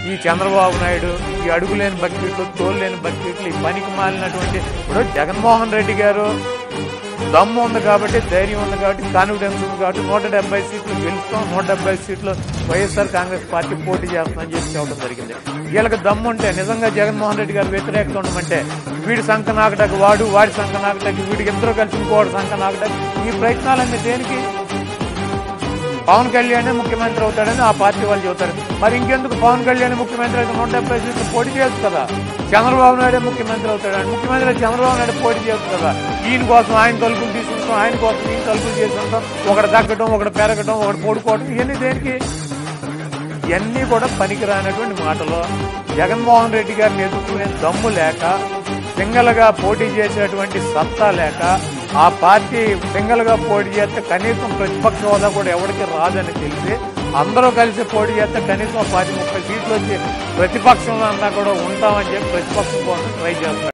ఈ చంద్రబాబు నాయుడు ఈ అడుగులేని బకెట్లు తోలులేని బకెట్లు ఈ పనికి మాలినటువంటి ఇప్పుడు జగన్మోహన్ రెడ్డి గారు దమ్ము ఉంది కాబట్టి ధైర్యం ఉంది కాబట్టి కాన్ఫిడెన్స్ ఉంది కాబట్టి నూట డెబ్బై సీట్లు గెలుస్తాం నూట డెబ్బై సీట్లు వైఎస్ఆర్ కాంగ్రెస్ పార్టీ పోటీ చేస్తామని చెప్పి చెప్పడం జరిగింది వీళ్ళకి దమ్ము ఉంటే నిజంగా జగన్మోహన్ రెడ్డి గారు వ్యతిరేకత ఉండమంటే వీడి సంఖ నాకటకు వాడు వాడి సంఖ నాకటకు వీడికి ఇద్దరు కలిసి ఇంకోటి సంఖ నాకటకు ఈ ప్రయత్నాలన్నీ దేనికి పవన్ కళ్యాణ్ ముఖ్యమంత్రి అవుతాడని ఆ పార్టీ వాళ్ళు చెబుతారు మరి ఇంకెందుకు పవన్ కళ్యాణ్ ముఖ్యమంత్రి అయితే నూట డెబ్బై సీట్లు పోటీ చేయొచ్చు కదా చంద్రబాబు నాయుడు ముఖ్యమంత్రి అవుతాడని ముఖ్యమంత్రి అయితే చంద్రబాబు నాయుడు పోటీ చేయొచ్చు కదా ఈయన కోసం ఆయన తలుపులు తీసుకుంటాం ఆయన కోసం ఈయన తలుపులు చేసుకుంటాం ఒకటి తగ్గడం ఒకటి పెరగడం ఒకటి పొడుకోవడం ఇవన్నీ దేనికి ఇవన్నీ కూడా పనికిరానటువంటి మాటలు జగన్మోహన్ రెడ్డి గారిని ఎదుర్కొనే దమ్ము లేక సింగల్ గా పోటీ చేసేటువంటి సత్తా లేక ఆ పార్టీ సింగల్ గా పోటీ చేస్తే కనీసం ప్రతిపక్ష హోదా కూడా ఎవరికి రాదని తెలిసి అందరూ కలిసి పోటీ చేస్తే కనీసం పది ముప్పై సీట్లు వచ్చి ప్రతిపక్షంలో అంతా కూడా ఉంటామని చెప్పి ప్రతిపక్షం కోసం ట్రై చేస్తారు